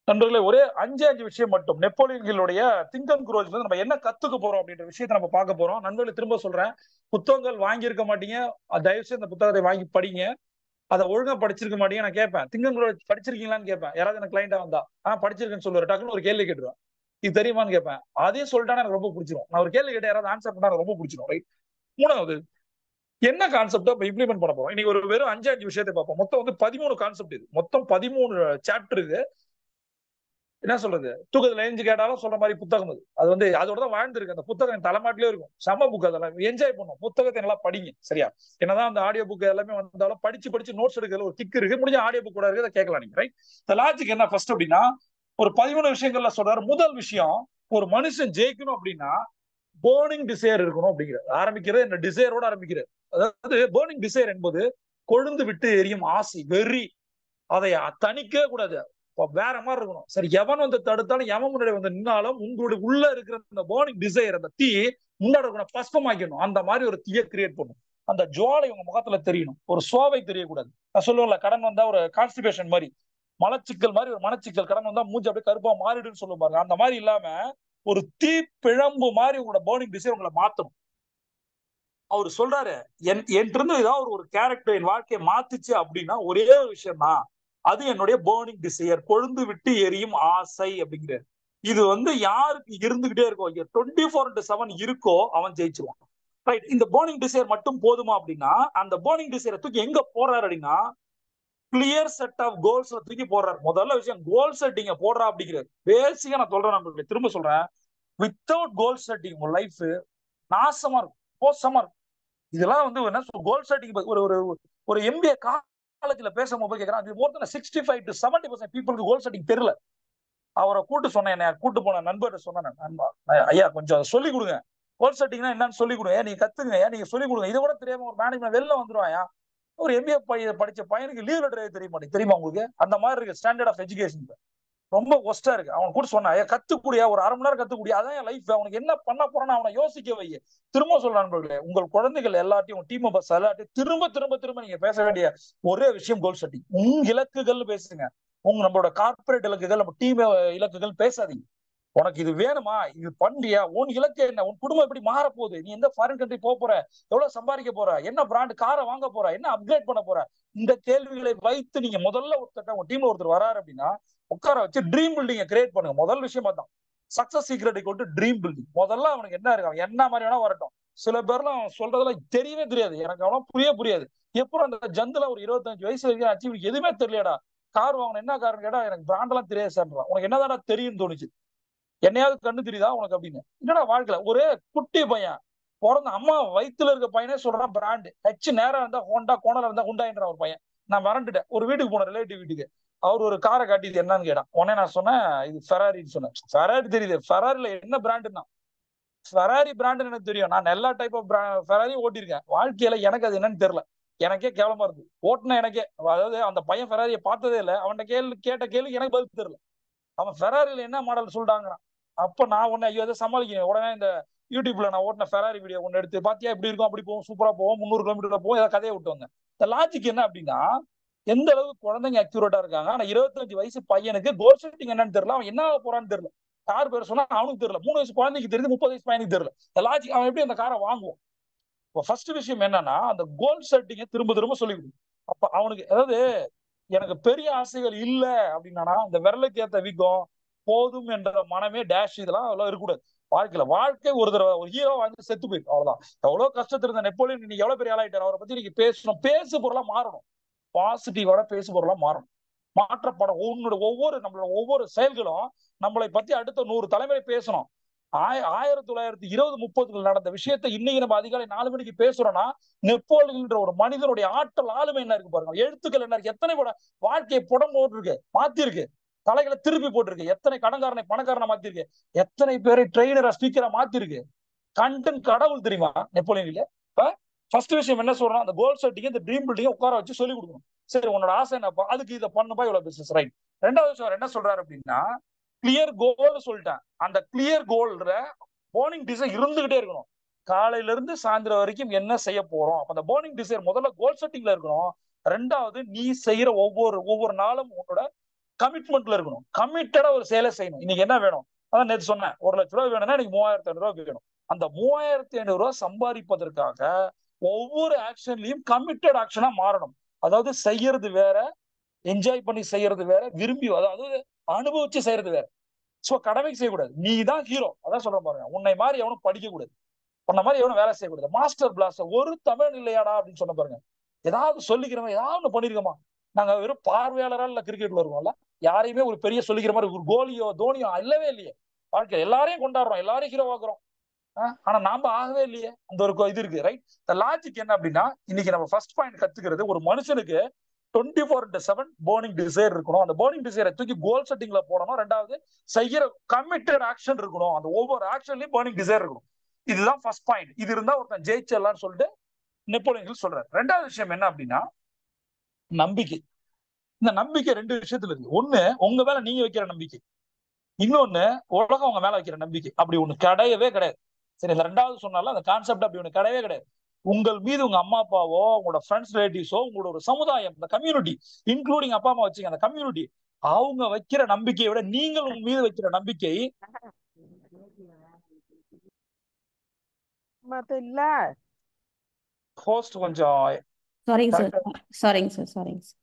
நண்பர்களே ஒரே அஞ்சு அஞ்சு விஷயம் மட்டும் நெப்போலியன்களுடைய திங்க் அண்ட் குரோஜ் நம்ம என்ன கத்துக்க போறோம் அப்படின்ற விஷயத்தை நம்ம பார்க்க போறோம் நண்பர்களே திரும்ப சொல்றேன் புத்தகங்கள் வாங்கி இருக்க மாட்டீங்க தயவு செய்து அந்த புத்தகத்தை வாங்கி படிங்க அதை ஒழுங்கா படிச்சிருக்க மாட்டீங்க நான் கேட்பேன் திங்க் அண்ட் குரோஜ் படிச்சிருக்கீங்களான்னு கேட்பேன் யாராவது எனக்கு கிளைண்டா வந்தா ஆஹ் படிச்சிருக்கேன்னு சொல்லுவாரு டக்குன்னு ஒரு கேள்வி கேட்டுருவேன் இது தெரியுமான்னு கேட்பேன் அதே சொல்லிட்டா எனக்கு ரொம்ப பிடிச்சிரும் நான் ஒரு கேள்வி கேட்ட யாராவது ஆன்சர் பண்ணா எனக்கு ரொம்ப பிடிச்சிரும் ரைட் மூணாவது என்ன கான்செப்ட் இப்ப இம்ப்ளிமெண்ட் பண்ண போறோம் இன்னைக்கு ஒரு வெறும் அஞ்சு அஞ்சு விஷயத்தை பார்ப்போம் மொத்தம் வந்து பதிமூணு கான்செப்ட் இது மொத்தம் பதிமூணு சாப்டர் இது என்ன சொல்றது தூக்கத்துல எழுந்து கேட்டாலும் சொல்ற மாதிரி புத்தகம் அது அது வந்து அதோட தான் வாழ்ந்துருக்கு அந்த புத்தகம் என் தலைமாட்டிலே இருக்கும் செம புக் அதெல்லாம் என்ஜாய் பண்ணும் புத்தகத்தை நல்லா படிங்க சரியா என்னதான் அந்த ஆடியோ புக் எல்லாமே வந்தாலும் படிச்சு படிச்சு நோட்ஸ் எடுக்கிறதுல ஒரு கிக் இருக்கு முடிஞ்ச ஆடியோ புக் கூட இருக்கு அதை கேட்கலாம் நீங்க ரைட் இந்த லாஜிக் என்ன ஃபர்ஸ்ட் அப்படின்னா ஒரு பதிமூணு விஷயங்கள்ல சொல்றாரு முதல் விஷயம் ஒரு மனுஷன் ஜெயிக்கணும் அப்படின்னா பேர்னிங் டிசைர் இருக்கணும் அப்படிங்கிறது ஆரம்பிக்கிறது இந்த டிசைரோட ஆரம்பிக்கிறது அதாவது பேர்னிங் டிசைர் என்பது கொழுந்து விட்டு எரியும் ஆசை வெறி அதை தணிக்கவே கூடாது வேற மாதிரி இருக்கணும் சரி எவன் வந்து தடுத்தாலும் எவன் முன்னாடி வந்து நின்னாலும் உங்களுடைய உள்ள இருக்கிற அந்த பேர்னிங் டிசைர் அந்த தீ முன்னாடி இருக்கணும் பஸ்பமாக்கணும் அந்த மாதிரி ஒரு தீயை கிரியேட் பண்ணும் அந்த ஜுவாலை உங்க முகத்துல தெரியணும் ஒரு சோவை தெரியக்கூடாது நான் சொல்லுவேன்ல கடன் வந்தா ஒரு கான்ஸ்டிபேஷன் மாதிரி மலச்சிக்கல் மாதிரி ஒரு மனச்சிக்கல் கடன் வந்தா மூஞ்சி அப்படியே கருப்பா மாறிடுன்னு சொல்லுவாங்க பாருங்க அந்த மாதிரி இல்லாம ஒரு தீ பிழம்பு மாதிரி உங்களோட பேர்னிங் டிசைர் உங்களை மாத்தணும் அவர் சொல்றாரு என் இருந்து ஏதாவது ஒரு கேரக்டர் என் வாழ்க்கையை மாத்துச்சு அப்படின்னா ஒரே ஒரு விஷயம் தான் அது என்னுடைய பேர்னிங் டிசையர் கொழுந்து விட்டு எரியும் ஆசை அப்படிங்கிறார் இது வந்து யாருக்கு இருந்துகிட்டே இருக்கோ டுவெண்ட்டி ஃபோர் இன்ட்டு செவன் இருக்கோ அவன் ஜெயிச்சிருவான் ரைட் இந்த பேர்னிங் டிசையர் மட்டும் போதுமா அப்படின்னா அந்த பேர்னிங் டிசையரை தூக்கி எங்க போறாரு அப்படின்னா கிளியர் செட் ஆஃப் கோல்ஸ் தூக்கி போடுறாரு முதல்ல விஷயம் கோல் செட்டிங்க போடுறா அப்படிங்கிறாரு பேசிக்கா நான் சொல்றேன் நண்பர்களே திரும்ப சொல்றேன் வித்தவுட் கோல் செட்டிங் உங்க லைஃப் நாசமா இருக்கும் மோசமா இருக்கும் இதெல்லாம் வந்து என்ன கோல் செட்டிங் ஒரு ஒரு ஒரு எம்பிஏ காலேஜ்ல பேசும்போது போய் கேட்கறான் அது more than sixty five to seventy percent பீப்புளுக்கு கோல் செட்டிங் தெரியல அவரை கூட்டு சொன்னேன் என்ன கூட்டு போன நண்பர்கிட்ட சொன்னேன் நண்பா ஐயா கொஞ்சம் அதை சொல்லி கொடுங்க கோல் செட்டிங்னா என்னன்னு சொல்லி கொடுங்க நீங்க கத்துங்க நீங்க சொல்லி கொடுங்க இது கூட தெரியாம ஒரு மேனேஜ்மெண்ட் வெளில வந்துருவாயா ஒரு எம்பிஏ படிச்ச பையனுக்கு லீவ் லெட்டர் தெரிய மாட்டேங்குது தெரியுமா உங்களுக்கு அந்த மாதிரி இருக்கு ஸ்டாண்டர்ட் ஆஃப் எஜுகேஷன் ரொம்ப ஒஸ்டா இருக்கு அவன் கூட சொன்னா கத்துக்கூடிய ஒரு அரை மணி நேரம் கத்துக்கூடிய அதான் என் லைஃப் அவனுக்கு என்ன பண்ண போறான்னு அவனை யோசிக்க வை திரும்ப சொல்ற நண்பர்களே உங்கள் குழந்தைகள் எல்லாத்தையும் டீம் பஸ் எல்லாத்தையும் திரும்ப திரும்ப திரும்ப நீங்க பேச வேண்டிய ஒரே விஷயம் கோல் செட்டிங் உங்க இலக்குகள் பேசுங்க உங்க நம்மளோட கார்பரேட் இலக்குகள் நம்ம டீம் இலக்குகள் பேசாதீங்க உனக்கு இது வேணுமா இது பண்றியா உன் இலக்கு என்ன உன் குடும்பம் எப்படி மாற போகுது நீ எந்த ஃபாரின் கண்ட்ரி போக போற எவ்வளவு சம்பாதிக்க போற என்ன பிராண்ட் காரை வாங்க போற என்ன அப்கிரேட் பண்ண போற இந்த கேள்விகளை வைத்து நீங்க முதல்ல ஒருத்தர் உங்க டீம்ல ஒருத்தர் வராரு அப்படின்னா உட்கார வச்சு ட்ரீம் பில்டிங்க கிரியேட் பண்ணுங்க முதல் விஷயம் தான் சக்சஸ் சீக்ரெட் கொண்டு ட்ரீம் பில்டிங் முதல்ல அவனுக்கு என்ன இருக்கு என்ன மாதிரி வேணா வரட்டும் சில பேர்லாம் சொல்றதெல்லாம் தெரியவே தெரியாது எனக்கு அவனா புரிய புரியாது எப்பறம் அந்த ஜந்துல ஒரு இருபத்தஞ்சு வயசு வரைக்கும் அச்சீவ் எதுவுமே தெரியலடா கார் வாங்கணும் என்ன காரணம் கேட்டா எனக்கு பிராண்ட் எல்லாம் தெரியாது சார் உனக்கு என்னதான் தெரியும் தோணுச்சு என்னையாவது கண்ணு தெரியுதா உனக்கு அப்படின்னு என்னடா வாழ்க்கையில ஒரு குட்டி பையன் பிறந்த அம்மா வயிற்றுல இருக்க பையனே சொல்றான் பிராண்டு ஹெச் நேரம் இருந்தா ஹோண்டா கோணல இருந்தா ஹுண்டாயின்ற ஒரு பையன் நான் மறந்துட்டேன் ஒரு வீட்டுக்கு போனேன் ரிலேட்டிவ் வீட்டுக்கு அவர் ஒரு காரை காட்டி இது என்னன்னு கேட்டான் உடனே நான் சொன்னேன் இது ஃபெராரின்னு சொன்னேன் ஃபெராரி தெரியுது ஃபெராரில என்ன பிராண்டுன்னா ஃபெராரி பிராண்டுன்னு எனக்கு தெரியும் நான் எல்லா டைப் ஆஃப் ஃபெராரி ஓட்டிருக்கேன் வாழ்க்கையில எனக்கு அது என்னன்னு தெரியல எனக்கே கேவலமா இருக்கு ஓட்டுன எனக்கே அதாவது அந்த பையன் ஃபெராரியை பார்த்ததே இல்லை அவன்கிட்ட கேள்வி கேட்ட கேள்வி எனக்கு பதில் தெரியல அவன் ஃபெராரில என்ன மாடல் சொல்லிட்டாங்கிறான் அப்ப நான் உடனே ஐயோ அதை சமாளிக்கிறேன் உடனே இந்த யூடியூப்ல நான் ஓட்டின ஃபெராரி வீடியோ ஒன்று எடுத்து பாத்தியா இப்படி இருக்கும் அப்படி போகும் சூப்பரா போவோம் முந்நூறு கிலோமீட்டர் போகும் ஏதாவது கதையை விட்டு வந்தேன் இந்த லாஜிக் என்ன அப்படின்னா எந்த அளவுக்கு குழந்தைங்க அக்யூரேட்டா இருக்காங்க ஆனா இருபத்தஞ்சு வயசு பையனுக்கு கோல் செட்டிங் என்னன்னு தெரியல அவன் என்ன போறான்னு தெரியல கார் பேர் சொன்னா அவனுக்கு தெரியல மூணு வயசு குழந்தைக்கு தெரியுது முப்பது வயசு பையனுக்கு தெரியல இந்த லாஜிக் அவன் எப்படி அந்த காரை வாங்குவோம் இப்போ ஃபர்ஸ்ட் விஷயம் என்னன்னா அந்த கோல் செட்டிங்க திரும்ப திரும்ப சொல்லி கொடுக்கும் அப்ப அவனுக்கு அதாவது எனக்கு பெரிய ஆசைகள் இல்ல அப்படின்னா அந்த விரலுக்கு ஏத்த வீக்கம் போதும் என்ற மனமே டேஷ் இதெல்லாம் அவ்வளவு இருக்கக்கூடாது வாழ்க்கையில வாழ்க்கை ஒரு தடவை ஒரு ஹீரோ வாங்கி செத்து போயிடும் அவ்வளவுதான் எவ்வளவு கஷ்டத்துல இருந்த நெப்போலியன் இன்னைக்கு எவ்வளவு பெரிய ஆளாயிட்டார் அவரை பத்தி நீங்க பேசணும் பேசு பொருளா மாறணும் பாசிட்டிவோட பேசு பொருளா மாறணும் மாற்றப்படும் உன்னோட ஒவ்வொரு நம்மளோட ஒவ்வொரு செயல்களும் நம்மளை பத்தி அடுத்த நூறு தலைமுறை பேசணும் ஆய ஆயிரத்தி தொள்ளாயிரத்தி இருபது முப்பதுகள் நடந்த விஷயத்தை இன்னைக்கு நம்ம அதிகாலை நாலு மணிக்கு பேசுறோம்னா நெப்போலியன்ற ஒரு மனிதனுடைய ஆற்றல் ஆளுமை என்ன இருக்கு பாருங்க எழுத்துக்கள் என்ன இருக்கு எத்தனை வாழ்க்கையை புடம் போட்டிருக்கு மாத்திருக்கு தலைகளை திருப்பி போட்டிருக்கு எத்தனை கடன்காரனை பணக்காரனை மாத்திருக்கு எத்தனை பேரை ட்ரெயினரா ஸ்பீக்கரா மாத்திருக்கு கண்டன் கடவுள் தெரியுமா நெப்போலியன் இல்ல இப்ப ஃபர்ஸ்ட் விஷயம் என்ன சொல்றோம் அந்த கோல் செட்டிங் இந்த ட்ரீம் பில்டிங் உட்கார வச்சு சொல்லி கொடுக்கணும் சரி உன்னோட ஆசை என்னப்பா அதுக்கு இதை பண்ணுப்பா இவ்வளவு பிசினஸ் ரைட் ரெண்டாவது விஷயம் என்ன சொல்றாரு அப்படின்னா கிளியர் கோல் சொல்லிட்டேன் அந்த கிளியர் கோல்ற போர்னிங் டிசைன் இருந்துகிட்டே இருக்கணும் காலையில இருந்து சாயந்தரம் வரைக்கும் என்ன செய்ய போறோம் அப்ப அந்த போர்னிங் டிசைன் முதல்ல கோல் செட்டிங்ல இருக்கணும் ரெண்டாவது நீ செய்யற ஒவ்வொரு ஒவ்வொரு நாளும் உன்னோட கமிட்மெண்ட்ல இருக்கணும் கமிட்டடா ஒரு செயலை செய்யணும் இன்னைக்கு என்ன வேணும் அதான் நேற்று சொன்னேன் ஒரு லட்ச ரூபாய் வேணும்னா இன்னைக்கு மூவாயிரத்தி ஐநூறு ரூபாய் வேணும் அந்த மூவாயிரத்தி ஐநூறு ரூபாய் சம்பாதிப்பதற்காக ஒவ்வொரு ஆக்ஷன்லயும் கமிட்டட் ஆக்ஷனா மாறணும் அதாவது செய்யறது வேற என்ஜாய் பண்ணி செய்யறது வேற விரும்பி அதாவது அனுபவிச்சு செய்யறது வேற சோ கடமைக்கு செய்யக்கூடாது நீ தான் ஹீரோ அதான் சொல்ற பாருங்க உன்னை மாதிரி எவனும் படிக்க கூடாது உன்ன மாதிரி எவனும் வேலை செய்யக்கூடாது மாஸ்டர் பிளாஸ்ட் ஒரு தமிழ் இல்லையாடா அப்படின்னு சொன்ன பாருங்க ஏதாவது சொல்லிக்கிறோமா ஏதாவது ஒண்ணு பண்ணிருக்கோமா நாங்க வெறும் பார்வையாளரா இல்ல கிரிக்கெட்ல வருவோம்ல யாரையுமே ஒரு பெரிய சொல்லிக்கிற மாதிரி ஒரு கோலியோ தோனியோ இல்லவே இல்லையே வாழ்க்கை எல்லாரையும் கொண்டாடுறோம் எல்லாரையும் ஹீரோ ஆக்குறோம் ஆனா நாம ஆகவே இல்லையே அந்த ஒரு இது இருக்கு ரைட் இந்த லாஜிக் என்ன அப்படின்னா இன்னைக்கு நம்ம ஃபர்ஸ்ட் பாயிண்ட் கத்துக்கிறது ஒரு மனுஷனுக்கு twenty four into seven burning desire இருக்கணும் அந்த போர்னிங் டிசைரை தூக்கி கோல் செட்டிங்ல போடணும் ரெண்டாவது செய்யற கமிட்டட் ஆக்ஷன் இருக்கணும் அந்த ஒவ்வொரு ஆக்ஷன்லயும் போர்னிங் டிசைர் இருக்கணும் இதுதான் ஃபர்ஸ்ட் பாயிண்ட் இது இருந்தா ஒருத்தன் ஜெயிச்சிடலாம்னு சொல்லிட்டு நெப்போலியன் சொல்றாரு ரெண்டாவது விஷயம் என்ன அப்படின்னா நம்பிக்கை இந்த நம்பிக்கை ரெண்டு விஷயத்துல இருக்கு ஒண்ணு உங்க மேல நீங்க வைக்கிற நம்பிக்கை இன்னொன்னு உலகம் உங்க மேல வைக்கிற நம்பிக்கை அப்படி ஒண்ணு கிடையவே கிடையாது சரி இந்த ரெண்டாவது சொன்னாலும் அந்த கான்செப்ட் அப்படி ஒண்ணு கிடையவே கிடையாது உங்கள் மீது உங்க அம்மா அப்பாவோ உங்களோட ஃப்ரெண்ட்ஸ் ரிலேட்டிவ்ஸோ உங்களோட ஒரு சமுதாயம் இந்த கம்யூனிட்டி இன்க்ளூடிங் அப்பா அம்மா வச்சுங்க அந்த கம்யூனிட்டி அவங்க வைக்கிற நம்பிக்கையை விட நீங்கள் உங்க மீது வைக்கிற நம்பிக்கை மத்த இல்ல ஹோஸ்ட் கொஞ்சம் சாரிங்க சார் சாரிங்க சார் சாரிங்க சார்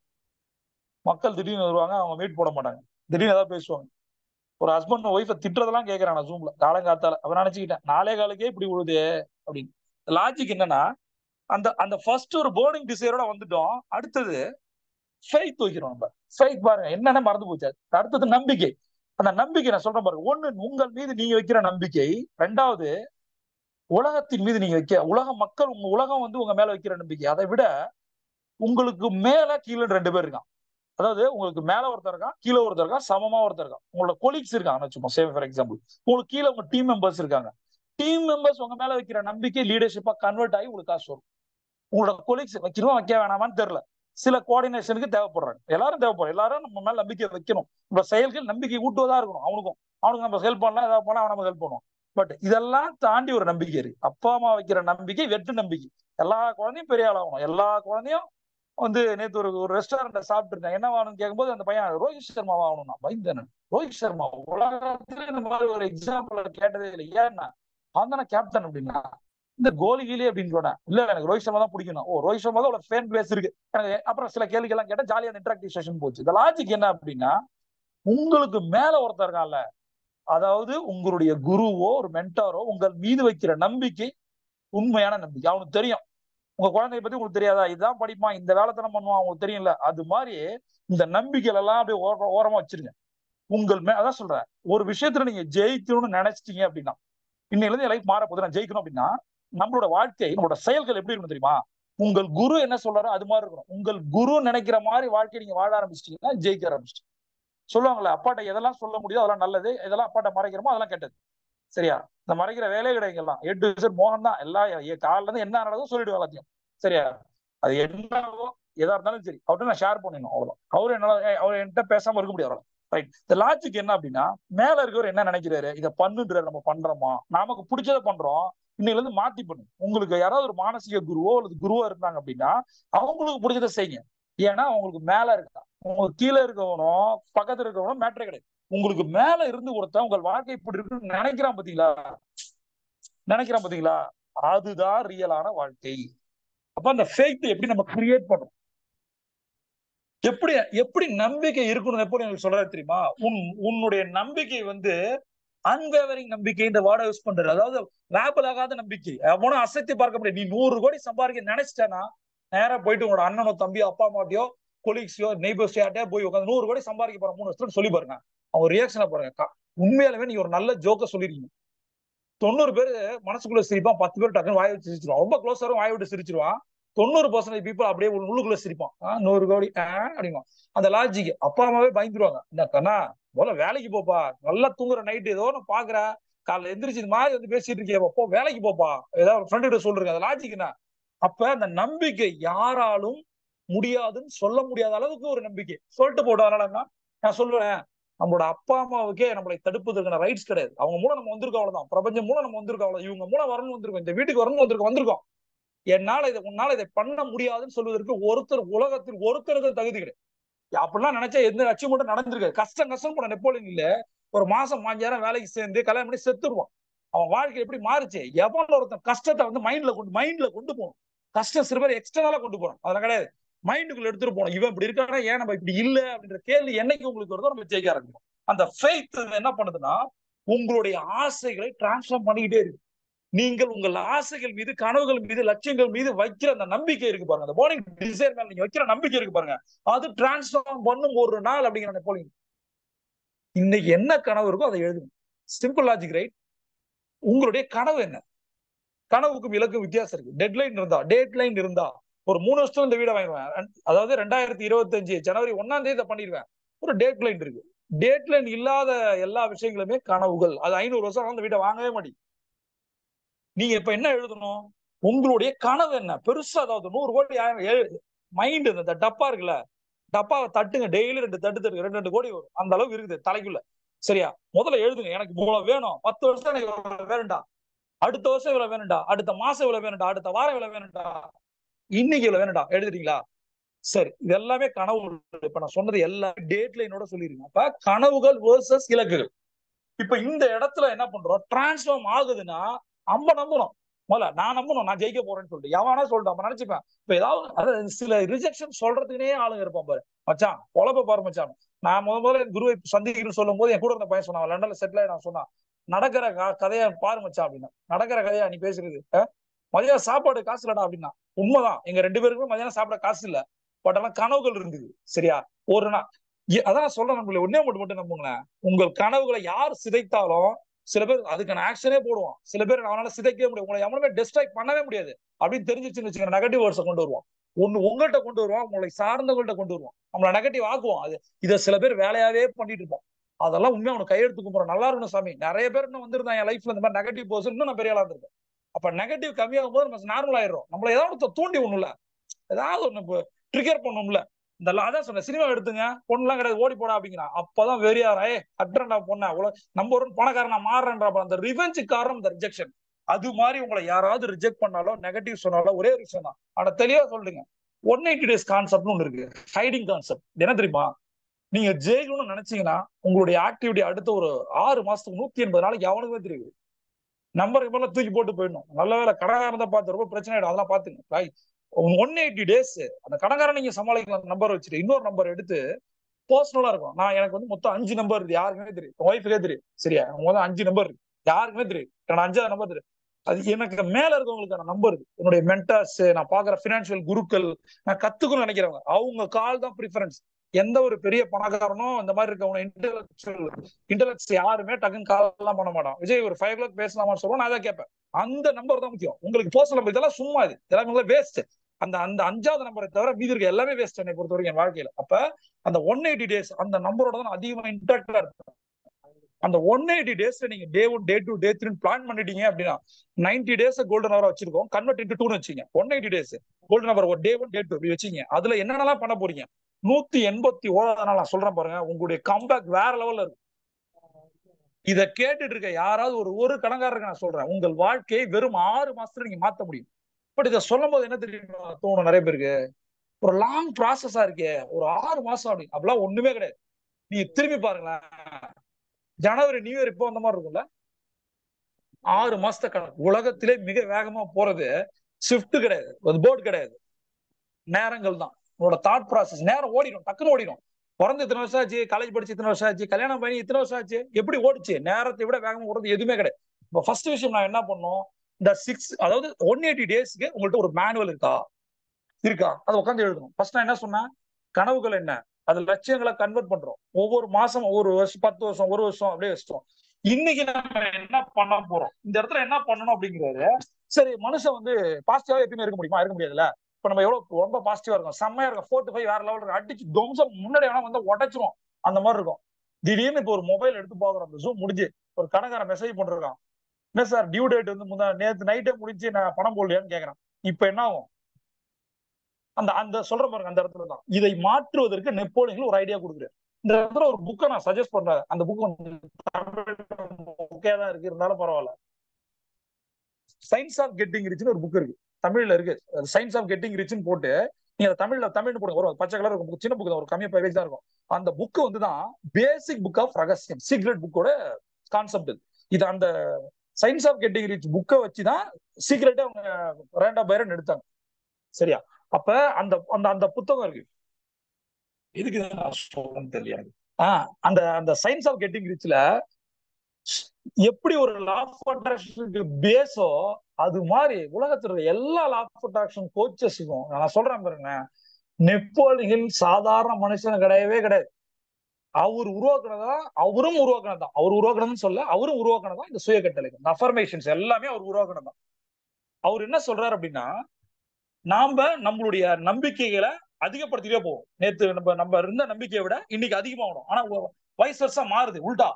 மக்கள் திடீர்னு வருவாங்க அவங்க மீட் போட மாட்டாங்க திடீர்னு ஏதாவது பேசுவாங்க ஒரு ஹஸ்பண்ட் ஒய்ஃபை திட்டுறதெல்லாம் கேட்கறான் நான் ஜூம்ல காலங்காத்தால அவன் நினைச்சுக்கிட்டேன் நாளே காலுக்கே இப்படி விழுது அப்படின்னு லாஜிக் என்னன்னா அந்த அந்த ஃபர்ஸ்ட் ஒரு போர்டிங் டிசைரோட வந்துட்டோம் அடுத்தது ஃபெய்த் வைக்கிறோம் நம்ம ஃபெய்த் பாருங்க என்னென்ன மறந்து போச்சு அடுத்தது நம்பிக்கை அந்த நம்பிக்கை நான் சொல்றேன் பாருங்க ஒண்ணு உங்கள் மீது நீங்க வைக்கிற நம்பிக்கை ரெண்டாவது உலகத்தின் மீது நீங்க வைக்க உலக மக்கள் உங்க உலகம் வந்து உங்க மேல வைக்கிற நம்பிக்கை அதை விட உங்களுக்கு மேல கீழே ரெண்டு பேர் இருக்கான் அதாவது உங்களுக்கு மேல ஒருத்தர் இருக்கான் கீழே ஒருத்தர் இருக்கான் சமமா ஒருத்தர் இருக்கான் உங்களோட கொலீக்ஸ் இருக்காங்க வச்சுப்போம் சேம் ஃபார் எக்ஸாம்பிள் உங்களுக்கு கீழே உங்க டீம் மெம்பர்ஸ் இருக்காங்க டீம் மெம்பர்ஸ் உங்க மேல வைக்கிற நம்பிக்கை லீடர்ஷிப்பா கன்வெர்ட் ஆகி உங்களுக்கு காசு வரும் உங்களோட கொலீக்ஸ் வைக்கணும் வைக்க வேணாமான்னு தெரியல சில கோஆர்டினேஷனுக்கு தேவைப்படுறாங்க எல்லாரும் தேவைப்படும் எல்லாரும் நம்ம மேல நம்பிக்கை வைக்கணும் நம்ம செயல்கள் நம்பிக்கை ஊட்டுவதா இருக்கணும் அவனுக்கும் அவனுக்கு நம்ம ஹெல்ப் பண்ணலாம் ஏதாவது பண்ணலாம் அவன் நம்ம ஹெல்ப் பண்ணுவோம் பட் இதெல்லாம் தாண்டி ஒரு நம்பிக்கை இருக்கு அப்பா அம்மா வைக்கிற நம்பிக்கை வெட்டு நம்பிக்கை எல்லா குழந்தையும் பெரிய ஆள் ஆகணும் எல்லா குழந்தையும் வந்து நேற்று ஒரு ஒரு ரெஸ்டாரண்ட்ல சாப்பிட்டு இருந்தேன் என்ன வாங்கணும்னு கேட்கும்போது அந்த பையன் ரோஹித் சர்மா வாங்கணும் நான் பயந்தேன் ரோஹித் சர்மா உலகத்துல இந்த மாதிரி ஒரு எக்ஸாம்பிள் கேட்டதே இல்லை ஏன்னா அவன் தானே கேப்டன் அப்படின்னா இந்த கோலிகிலே அப்படின்னு சொன்னேன் இல்ல எனக்கு ரோஹித் சர்மா தான் பிடிக்கணும் ஓ ரோஹித் சர்மா தான் ஃபேன் பேஸ் இருக்கு எனக்கு அப்புறம் சில கேள்விகள்லாம் கேட்டா ஜாலியான இன்டராக்டிவ் செஷன் போச்சு இந்த லாஜிக் என்ன அப்படின்னா உங்களுக்கு மேல ஒருத்தர் இருக்கான்ல அதாவது உங்களுடைய குருவோ ஒரு மென்டாரோ உங்கள் மீது வைக்கிற நம்பிக்கை உண்மையான நம்பிக்கை அவனுக்கு தெரியும் உங்க குழந்தைய பத்தி உங்களுக்கு தெரியாதா இதுதான் படிப்பான் இந்த வேலைத்தனம் பண்ணுவான் உங்களுக்கு தெரியும்ல அது மாதிரி இந்த நம்பிக்கையில எல்லாம் அப்படியே ஓர ஓரமா வச்சிருங்க உங்கள் மே அதான் சொல்றேன் ஒரு விஷயத்துல நீங்க ஜெயிக்கணும்னு நினைச்சிட்டீங்க அப்படின்னா இன்னையில இருந்து லைஃப் மாற போது நான் ஜெயிக்கணும் அப்படின்னா நம்மளோட வாழ்க்கை நம்மளோட செயல்கள் எப்படி இருக்கணும் தெரியுமா உங்கள் குரு என்ன சொல்றாரோ அது மாதிரி இருக்கணும் உங்கள் குரு நினைக்கிற மாதிரி வாழ்க்கை நீங்க வாழ ஆரம்பிச்சிட்டீங்கன்னா ஜெயிக்க ஆரம்பிச்சிட்டீங்க சொல்லுவாங்களே அப்பாட்ட எதெல்லாம் சொல்ல முடியும் அதெல்லாம் நல்லது எதெல்லாம் அப்பாட்ட மறைக்கிறோமோ அதெல்லாம் கெட்டது சரியா இந்த மறைக்கிற வேலையே கிடைக்கலாம் எட்டு வருஷம் மோகன் தான் எல்லா காலில இருந்து என்ன நடந்தோ சொல்லிடுவோம் எல்லாத்தையும் சரியா அது என்னவோ எதா இருந்தாலும் சரி அவர்கிட்ட நான் ஷேர் பண்ணிடணும் அவ்வளவு அவரு என்னால அவர் என்கிட்ட பேசாம இருக்க முடியாது ரைட் இந்த லாஜிக் என்ன அப்படின்னா மேல இருக்கவர் என்ன நினைக்கிறாரு இதை பண்ணுன்றாரு நம்ம பண்றோமா நமக்கு பிடிச்சத பண்றோம் இன்னைல இருந்து மாத்தி பண்ணு உங்களுக்கு யாராவது ஒரு மானசீக குருவோ அல்லது குருவோ இருந்தாங்க அப்படின்னா அவங்களுக்கு பிடிச்சத செய்யுங்க ஏன்னா அவங்களுக்கு மேல இருக்கா உங்களுக்கு கீழே இருக்கவனும் பக்கத்துல இருக்கவனும் மேட்ரே கிடையாது உங்களுக்கு மேல இருந்து ஒருத்தன் உங்கள் வாழ்க்கை இப்படி இருக்குன்னு நினைக்கிறான் பாத்தீங்களா நினைக்கிறான் பாத்தீங்களா அதுதான் ரியலான வாழ்க்கை அப்ப அந்த ஃபேக் எப்படி நம்ம கிரியேட் பண்றோம் எப்படி எப்படி நம்பிக்கை இருக்கணும் எப்படி எனக்கு சொல்றது தெரியுமா உன் உன்னுடைய நம்பிக்கை வந்து அன்வேவரிங் நம்பிக்கை இந்த வார்டை யூஸ் பண்றது அதாவது வேபல் ஆகாத நம்பிக்கை அவனும் அசைத்து பார்க்க முடியாது நீ நூறு கோடி சம்பாதிக்க நினைச்சிட்டேன்னா நேரா போயிட்டு உங்களோட அண்ணனோ தம்பியோ அப்பா அம்மாட்டியோ கொலீக்ஸியோ நெய்பர்ஸ் யார்ட்டே போய் உட்காந்து நூறு கோடி சம்பாதிக்க போற மூணு வருஷத்துல சொல்லி பாருங்க அவங்க ரியாக்ஷனை பாருங்க உண்மையாலுமே நீங்க ஒரு நல்ல ஜோக்க சொல்லிருக்கீங்க தொண்ணூறு பேர் மனசுக்குள்ள சிரிப்பான் பத்து பேர் டக்குன்னு வாய் வச்சு சிரிச்சிருவான் ரொம்ப க்ளோஸரும் வாய் விட்டு சிரிச்சிருவான் தொண்ணூறு பர்சன்டேஜ் பீப்புள் அப்படியே உள்ளுக்குள்ள சிரிப்பான் ஆஹ் நூறு கோடி ஆஹ் அப்படிமா அந்த லாஜிக் அப்பா அம்மாவே பயந்துருவாங்க இந்த கண்ணா முதல்ல வேலைக்கு போப்பா நல்லா தூங்குற நைட்டு ஏதோ ஒன்று பாக்குற காலைல எந்திரிச்சு இந்த மாதிரி வந்து பேசிட்டு இருக்கே போ வேலைக்கு போப்பா ஏதாவது ஒரு ஃப்ரெண்டு கிட்ட சொல்றீங்க அந்த லாஜிக் என்ன அப்ப அந்த நம்பிக்கை யாராலும் முடியாதுன்னு சொல்ல முடியாத அளவுக்கு ஒரு நம்பிக்கை சொல்லிட்டு போட்டதுனால நான் சொல்லுவேன் நம்மளோட அப்பா அம்மாவுக்கே நம்மளை தடுப்பதற்கான ரைட்ஸ் கிடையாது அவங்க மூலம் நம்ம வந்திருக்கோம் அவ்வளவுதான் பிரபஞ்சம் மூலம் நம்ம வந்திருக்கோம் அவ்வளவு இவங்க மூலம் வரணும் வந்திருக்கோம் இந்த வீட்டுக்கு வரணும் வந்திருக்கோம் வந்திருக்கோம் என்னால இதை உன்னால இதை பண்ண முடியாதுன்னு சொல்வதற்கு ஒருத்தர் உலகத்தில் ஒருத்தருக்கு தகுதி கிடையாது அப்படிலாம் நினைச்சா எந்த அச்சீவ்மெண்ட்டும் நடந்திருக்காது கஷ்டம் கஷ்டம் போன நெப்போலியன் இல்ல ஒரு மாசம் மாஞ்சாயிரம் வேலைக்கு சேர்ந்து கல்யாணம் பண்ணி செத்துருவான் அவன் வாழ்க்கை எப்படி மாறுச்சு எவன் ஒருத்தன் கஷ்டத்தை வந்து மைண்ட்ல கொண்டு மைண்ட்ல கொண்டு போகணும் கஷ்டம் சில பேர் எக்ஸ்டர்னலா கொண்டு போறோம் அதெல்லாம் கிடையாது மைண்டுக்குள்ள எடுத்துட்டு போகணும் இவன் இப்படி இருக்கானா ஏன் நம்ம இப்படி இல்ல அப்படின்ற கேள்வி என்னைக்கு உங்களுக்கு வருதோ நம்ம ஜெயிக்க ஆரம்பிக்கும் அந்த ஃபெய்த் என்ன பண்ணுதுன்னா உங்களுடைய ஆசைகளை டிரான்ஸ்ஃபார்ம் பண்ணிக்கிட்டே இருக்கு நீங்கள் உங்கள் ஆசைகள் மீது கனவுகள் மீது லட்சியங்கள் மீது வைக்கிற அந்த நம்பிக்கை இருக்கு பாருங்க அந்த போர்னிங் டிசைர் மேல நீங்க வைக்கிற நம்பிக்கை இருக்கு பாருங்க அது டிரான்ஸ்ஃபார்ம் பண்ணும் ஒரு நாள் அப்படிங்கிற போலிங் இன்னைக்கு என்ன கனவு இருக்கோ அதை எழுதுங்க சிம்பிள் லாஜிக் ரைட் உங்களுடைய கனவு என்ன கனவுக்கும் இலக்கும் வித்தியாசம் இருக்கு டெட்லைன் இருந்தா டேட்லைன் இருந்தா ஒரு மூணு வருஷத்துல இந்த வீடை வாங்கிடுவேன் அதாவது ரெண்டாயிரத்தி இருபத்தி அஞ்சு ஜனவரி ஒன்னாம் தேதி இதை பண்ணிடுவேன் ஒரு டேட்லைன் இருக்கு டேட்லைன் இல்லாத எல்லா விஷயங்களுமே கனவுகள் அது ஐநூறு வருஷம் அந்த வீட்டை வாங்கவே மாட்டேங்க நீங்க இப்ப என்ன எழுதணும் உங்களுடைய கனவு என்ன பெருசா அதாவது நூறு கோடி மைண்ட் இந்த டப்பா இருக்குல்ல டப்பாவை தட்டுங்க டெய்லி ரெண்டு தட்டு தட்டு ரெண்டு ரெண்டு கோடி வரும் அந்த அளவுக்கு இருக்குது தலைக்குள்ள சரியா முதல்ல எழுதுங்க எனக்கு இவ்வளவு வேணும் பத்து வருஷம் எனக்கு இவ்வளவு வேணும்டா அடுத்த வருஷம் இவ்வளவு வேணும்டா அடுத்த மாசம் இவ்வளவு வேணும்டா அடுத்த வாரம் இவ்வளவு வேணும்டா இன்னைக்கு இவ்வளவு வேணும்டா எழுதுறீங்களா சரி இது எல்லாமே கனவு இப்ப நான் சொன்னது எல்லா டேட் லைனோட சொல்லிருங்க அப்ப கனவுகள் வேர்சஸ் இலக்குகள் இப்ப இந்த இடத்துல என்ன பண்றோம் டிரான்ஸ்ஃபார்ம் ஆகுதுன்னா அம்ப நம்பணும் முதல்ல நான் நம்பணும் நான் ஜெயிக்க போறேன்னு சொல்லிட்டு எவனா சொல்லிட்டு அப்ப நினைச்சுப்பேன் இப்ப ஏதாவது அதாவது சில ரிஜெக்ஷன் சொல்றதுக்குனே ஆளுங்க இருப்பான் பாரு மச்சான் பொழப்ப பாரு மச்சான் நான் முத முதல்ல என் குருவை சந்திக்கணும்னு சொல்லும் போது என் கூட இருந்த பையன் சொன்னான் லண்டன்ல செட்டில் ஆகி நான் சொன்னான் நடக்கிற கதையா பாரு மச்சான் அப்படின்னா நடக்கிற கதையா நீ பேசுறது மதியம் சாப்பாடு காசு இல்லடா அப்படின்னா உண்மைதான் எங்க ரெண்டு பேருக்குமே மதியானம் சாப்பிட காசு இல்ல பட் ஆனா கனவுகள் இருந்தது சரியா ஒரு நாள் அதான் சொல்றேன் நம்மள ஒன்னே மட்டும் மட்டும் நம்புங்களேன் உங்கள் கனவுகளை யார் சிதைத்தாலும் சில பேர் அதுக்கான ஆக்ஷனே போடுவான் சில பேர் அவனால சிதைக்கவே முடியும் உங்களை எவனுமே டிஸ்ட்ராக்ட் பண்ணவே முடியாது அப்படின்னு தெரிஞ்சிச்சுன்னு வச்சுக்கோங்க நெகட்டிவ் வேர்ட்ஸை கொண்டு வருவான் ஒண்ணு உங்கள்கிட்ட கொண்டு வருவான் உங்களை சார்ந்தவங்கள்ட்ட கொண்டு வருவான் நம்மள நெகட்டிவ் ஆக்குவோம் அது இதை சில பேர் வேலையாவே பண்ணிட்டு இருப்போம் அதெல்லாம் உண்மையா அவனுக்கு கையெழுத்து கும்பிட்றோம் நல்லா இருக்கணும் சாமி நிறைய பேர் இன்னும் வந்திருந்தான் என் லைஃப்ல இந்த மாதிரி நெகட்டிவ் பர்சன் இன்னும் நான் பெரிய ஆளா இருந்திருக்கேன் அப்ப நெகட்டிவ் கம்மியாகும் போது நம்ம நார்மல் ஆயிடுறோம் நம்மள ஏதாவது தூண்டி ஒண்ணுல ஏதாவது ஒண்ணு ட்ரிகர் பண்ணும்ல இந்த அதான் சொன்ன சினிமா எடுத்துங்க பொண்ணுலாம் கிடையாது ஓடி போடா அப்படிங்கிறான் அப்பதான் வெறியாரா ஏ அட்ரண்டா பொண்ணா அவ்வளவு நம்ம ஒரு பணக்காரனா மாறுறா அந்த ரிவெஞ்சு காரணம் இந்த ரிஜெக்ஷன் அது மாதிரி உங்களை யாராவது ரிஜெக்ட் பண்ணாலோ நெகட்டிவ் சொன்னாலும் ஒரே விஷயம் தான் ஆனா தெளிவா சொல்லுங்க ஒன் எயிட்டி டேஸ் கான்செப்ட்னு ஒன்று இருக்கு ஹைடிங் கான்செப்ட் என்ன தெரியுமா நீங்க ஜெயிக்கணும்னு நினைச்சீங்கன்னா உங்களுடைய ஆக்டிவிட்டி அடுத்த ஒரு ஆறு மாசத்துக்கு நூத்தி எண்பது நாளைக்கு எவனுக்குமே தெரியுது நம்பருக்கு மேல தூக்கி போட்டு போயிடணும் நல்ல வேலை கடகாரம் தான் பார்த்து ரொம்ப பிரச்சனை ஆயிடும் அதெல்லாம் பாத்துங்க ஒன் எயிட்டி டேஸ் அந்த கடங்காரன் நீங்க சமாளிக்கலாம் நம்பர் வச்சுட்டு இன்னொரு நம்பர் எடுத்து பர்சனலா இருக்கும் நான் எனக்கு வந்து மொத்தம் அஞ்சு நம்பர் இருக்கு யாருக்குமே தெரியும் ஒய்ஃபுக்கே தெரியும் சரியா மொத்தம் அஞ்சு நம்பர் இருக்கு யாருக்குமே தெரியும் நான் அஞ்சாவது நம்பர் தெரியும் அது எனக்கு மேல இருக்கவங்களுக்கான நம்பர் இருக்கு என்னுடைய மென்டார்ஸ் நான் பாக்குற பினான்சியல் குருக்கள் நான் கத்துக்கணும்னு நினைக்கிறவங்க அவங்க கால் தான் ப்ரிஃபரன்ஸ் எந்த ஒரு பெரிய பணக்காரனும் இந்த மாதிரி இருக்கவங்க இன்டெலக்சுவல் இன்டெலக்ட்ஸ் யாருமே டக்குன்னு கால் எல்லாம் பண்ண மாட்டான் விஜய் ஒரு ஃபைவ் ஓ பேசலாமான்னு சொல்லுவோம் நான் தான் கேட்பேன் அந்த நம்பர் தான் முக்கியம் உங்களுக்கு பர்சனல் நம்பர் இதெல்லாம் சும்மா இது எல்லாமே வேஸ்ட் அந்த அந்த அஞ்சாவது நம்பரை தவிர மீதி இருக்க எல்லாமே வேஸ்ட் என்னை பொறுத்த வரைக்கும் என் வாழ்க்கையில அப்ப அந்த ஒன் எயிட்டி டேஸ் அந்த நம்பரோட தான் அதிகமா இன்ட்ராக்டா இருப்பேன் அந்த ஒன் எயிட்டி டேஸ்ல நீங்க day one day two day three plan பண்ணிட்டீங்க அப்படின்னா நைன்டி டேஸ் கோல்டன் ஹவர் வச்சிருக்கோம் கன்வெர்ட் இன்டு டூன்னு வச்சீங்க one eighty days golden hour ஒரு டே ஒன் டே டூ அப்படி வச்சீங்க அதுல என்னென்னலாம் பண்ண போறீங்க நூத்தி எண்பத்தி ஓராவது நாள் நான் சொல்றேன் பாருங்க உங்களுடைய கம்பேக் வேற லெவல்ல இருக்கும் இத கேட்டுட்டு இருக்க யாராவது ஒரு ஒரு கடங்காரருக்கு நான் சொல்றேன் உங்கள் வாழ்க்கையை வெறும் ஆறு மாசத்துல நீங்க மாத்த முடியும் பட் இதை சொல்லும் போது என்ன தெரியுமா தோணும் நிறைய பேருக்கு ஒரு லாங் ப்ராசஸா இருக்கே ஒரு ஆறு மாசம் அப்படி அப்படிலாம் ஒண்ணுமே கிடையாது நீங்க திரும்பி பாருங்களேன் ஜனவரி நியூ இயர் இப்போ அந்த மாதிரி இருக்கும்ல ஆறு மாசத்த கணக்கு உலகத்திலே மிக வேகமா போறது ஷிஃப்ட் கிடையாது அது போர்டு கிடையாது நேரங்கள் தான் உங்களோட தாட் ப்ராசஸ் நேரம் ஓடிடும் டக்குன்னு ஓடிடும் பிறந்து இத்தனை வருஷம் ஆச்சு காலேஜ் படிச்சு இத்தனை வருஷம் ஆச்சு கல்யாணம் பண்ணி இத்தனை வருஷம் ஆச்சு எப்படி ஓடிச்சு நேரத்தை விட வேகமா ஓடுறது எதுவுமே கிடையாது இப்போ ஃபர்ஸ்ட் விஷயம் நான் என்ன பண்ணோம் இந்த சிக்ஸ் அதாவது ஒன் எயிட்டி டேஸ்க்கு உங்கள்ட்ட ஒரு மேனுவல் இருக்கா இருக்கா அதை உட்காந்து எழுதணும் ஃபர்ஸ்ட் நான் என்ன சொன்னேன் கனவுகள் என்ன அது லட்சியங்களை கன்வெர்ட் பண்றோம் ஒவ்வொரு மாசம் ஒவ்வொரு வருஷம் பத்து வருஷம் ஒரு வருஷம் அப்படியே வச்சிட்டோம் இன்னைக்கு நம்ம என்ன பண்ண போறோம் இந்த இடத்துல என்ன பண்ணணும் அப்படிங்கிறது சரி மனுஷன் வந்து பாசிட்டிவா எப்பயுமே இருக்க முடியுமா இருக்க முடியாதுல்ல இப்ப நம்ம எவ்வளவு ரொம்ப பாசிட்டிவா இருக்கும் செம்மையா இருக்கும் ஃபோர்ட்டு ஃபைவ் வேற லெவல் அடிச்சு துவம்சம் முன்னாடி வேணா வந்து உடைச்சிரும் அந்த மாதிரி இருக்கும் திடீர்னு இப்போ ஒரு மொபைல் எடுத்து பாக்குறோம் அந்த ஜூம் முடிஞ்சு ஒரு கடைக்காரன் மெசேஜ் பண்ணிருக்கான் என்ன சார் டியூ டேட் வந்து முந்தா நேத்து நைட்டே முடிஞ்சு நான் பணம் போடலையான்னு கேக்குறேன் இப்ப என்ன ஆகும் அந்த அந்த சொல்ற பாருங்க அந்த இடத்துல தான் இதை மாற்றுவதற்கு நெப்போலியன் ஒரு ஐடியா கொடுக்குறாரு இந்த இடத்துல ஒரு புக்கை நான் சஜஸ்ட் பண்றேன் அந்த புக் ஓகே தான் இருக்கு இருந்தாலும் பரவாயில்ல சயின்ஸ் ஆஃப் கெட்டிங் ரிச்னு ஒரு புக் இருக்கு தமிழ்ல இருக்கு சயின்ஸ் ஆஃப் கெட்டிங் ரிச்னு போட்டு நீங்க அதை தமிழ்ல தமிழ்னு போடுங்க ஒரு பச்சை கலர் இருக்கும் சின்ன புக் தான் ஒரு கம்மியா பேஜ் தான் இருக்கும் அந்த புக் வந்து தான் பேசிக் புக் ஆஃப் ரகசியம் சீக்ரெட் புக்கோட கான்செப்ட் இது இது அந்த சயின்ஸ் ஆஃப் கெட்டிங் ரிச் புக்கை வச்சு தான் சீக்ரெட்டா அவங்க ரேண்டா பைரன் எடுத்தாங்க சரியா அப்ப அந்த அந்த அந்த புத்தகம் இருக்கு எதுக்கு இதை நான் சொல்றேன்னு தெரியல எனக்கு ஆஹ் அந்த அந்த சயின்ஸ் ஆஃப் கெட்டிங் ரிச்ல எப்படி ஒரு லா ஆஃப் அட்ராக்ஷனுக்கு பேஸோ அது மாதிரி உலகத்துல இருக்க எல்லா லா ஆஃப் அட்ராக்ஷன் கோச்சஸுக்கும் நான் சொல்றேன் பாருங்க நெப்போலியன் சாதாரண மனுஷன் கிடையவே கிடையாது அவர் உருவாக்குனதா அவரும் உருவாக்குனதான் அவர் உருவாக்குனதுன்னு சொல்ல அவரும் உருவாக்குனதான் இந்த சுய கட்டளைகள் இந்த அஃபர்மேஷன்ஸ் எல்லாமே அவர் உருவாக்குனதான் அவர் என்ன சொல்றாரு அப்படின்னா நாம நம்மளுடைய நம்பிக்கைகளை அதிகப்படுத்திட்டே போவோம் நேத்து நம்ம நம்ம இருந்த நம்பிக்கையை விட இன்னைக்கு அதிகமாகணும் ஆனா வயசு வருஷம் மாறுது உல்டா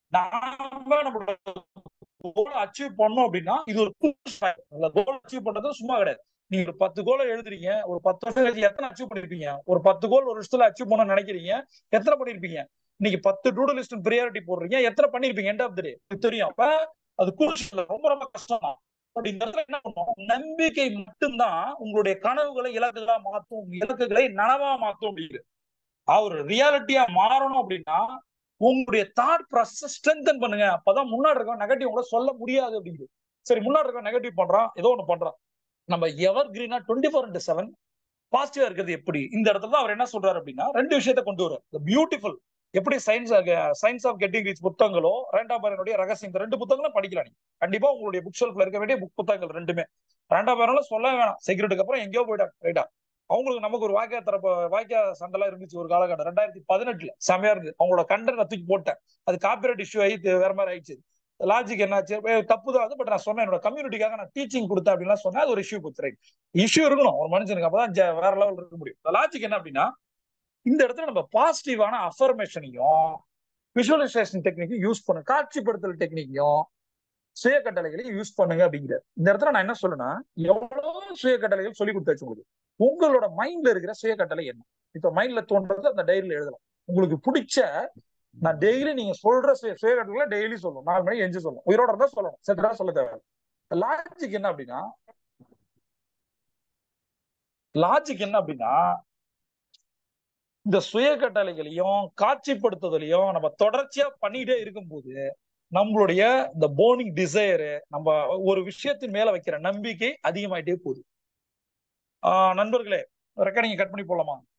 நாம நம்மளோட கோலை அச்சீவ் பண்ணோம் அப்படின்னா இது ஒரு கோல் அச்சீவ் பண்றது சும்மா கிடையாது நீங்க ஒரு பத்து கோலை எழுதுறீங்க ஒரு பத்து வருஷம் கழிச்சு எத்தனை அச்சீவ் பண்ணிருப்பீங்க ஒரு பத்து கோல் ஒரு வருஷத்துல அச்சீவ் பண்ண நினைக்கிறீங்க எத்தனை பண்ணிருப்பீங்க இன்னைக்கு பத்து டூடு லிஸ்ட் ப்ரியாரிட்டி போடுறீங்க எத்தனை பண்ணிருப்பீங்க எண்ட் ஆஃப் த டே தெரியும் அப்ப அது குரூஷியல் ரொம்ப ரொம்ப கஷ்டம் தான் பட் இந்த இடத்துல என்ன பண்ணும் நம்பிக்கை மட்டும்தான் உங்களுடைய கனவுகளை இலக்குகளா மாத்தும் இலக்குகளை நனவா மாத்தும் அப்படிங்குது அவர் ரியாலிட்டியா மாறணும் அப்படின்னா உங்களுடைய தாட் ப்ராசஸ் ஸ்ட்ரென்தன் பண்ணுங்க அப்பதான் முன்னாடி இருக்க நெகட்டிவ் கூட சொல்ல முடியாது அப்படிங்குது சரி முன்னாடி இருக்க நெகட்டிவ் பண்றான் ஏதோ ஒண்ணு பண்றான் நம்ம எவர் கிரீனா டுவெண்ட்டி ஃபோர் இன்ட்டு செவன் பாசிட்டிவா இருக்கிறது எப்படி இந்த இடத்துல தான் அவர் என்ன சொல்றாரு அப்படின்னா ரெண்டு விஷயத்த கொண்டு வர பியூட்டிஃபுல் எப்படி science science of getting rich புத்தகங்களோ ரேண்டா பேரனுடைய ரகசியம் இந்த ரெண்டு புத்தகங்களும் படிக்கலாம் நீங்க கண்டிப்பா உங்களுடைய புக் ஷெல்ஃப்ல இருக்க வேண்டிய புக் புத்தகங்கள் ரெண்டுமே ரேண்டா பேரனும் சொல்ல வேணாம் செக்யூரிட்டிக்கு அப்புறம் எங்கேயோ போயிட்டாங்க ரைட்டா அவங்களுக்கு நமக்கு ஒரு வாக்கிய தரப்பு வாக்கிய சண்டெல்லாம் இருந்துச்சு ஒரு காலகட்டம் ரெண்டாயிரத்தி பதினெட்டுல செமையா இருந்து அவங்களோட கண்டென்ட் தூக்கி போட்டேன் அது காப்பிரைட் இஷ்யூ ஆகி வேற மாதிரி ஆயிடுச்சு லாஜிக் என்னாச்சு தப்பு தான் பட் நான் சொன்னேன் என்னோட கம்யூனிட்டிக்காக நான் டீச்சிங் கொடுத்தேன் அப்படின்லாம் சொன்னேன் அது ஒரு இஷ்யூ போச்சு ரைட் இஷ்யூ இருக்கணும் ஒரு மனுஷனுக்கு அப்பதான் வேற லெவல் இருக்க முடியும் லாஜிக் என்ன அப்படின்னா இந்த இடத்துல நம்ம பாசிட்டிவான அஃபர்மேஷனையும் விஷுவலைசேஷன் டெக்னிக்கையும் யூஸ் பண்ணு காட்சிப்படுத்தல் டெக்னிக்கையும் சுய கட்டளைகளையும் யூஸ் பண்ணுங்க அப்படிங்கிறார் இந்த இடத்துல நான் என்ன சொல்லுன்னா எவ்வளவு சுய கட்டளைகள் சொல்லி கொடுத்தாச்சு உங்களுக்கு உங்களோட மைண்ட்ல இருக்கிற சுய கட்டளை என்ன இப்ப மைண்ட்ல தோன்றது அந்த டைரியில எழுதலாம் உங்களுக்கு பிடிச்ச நான் டெய்லி நீங்க சொல்ற சுய சுய கட்டளை டெய்லி சொல்லணும் நாலு மணிக்கு எஞ்சி சொல்லணும் உயிரோட இருந்தா சொல்லணும் செட்டா சொல்ல தேவை லாஜிக் என்ன அப்படின்னா லாஜிக் என்ன அப்படின்னா இந்த சுய கட்டளைகளையும் காட்சிப்படுத்துதலையும் நம்ம தொடர்ச்சியா பண்ணிட்டே இருக்கும்போது நம்மளுடைய இந்த போனிங் டிசைரு நம்ம ஒரு விஷயத்தின் மேல வைக்கிற நம்பிக்கை அதிகமாயிட்டே போகுது ஆஹ் நண்பர்களே ரெக்கார்டிங் கட் பண்ணி போலாமா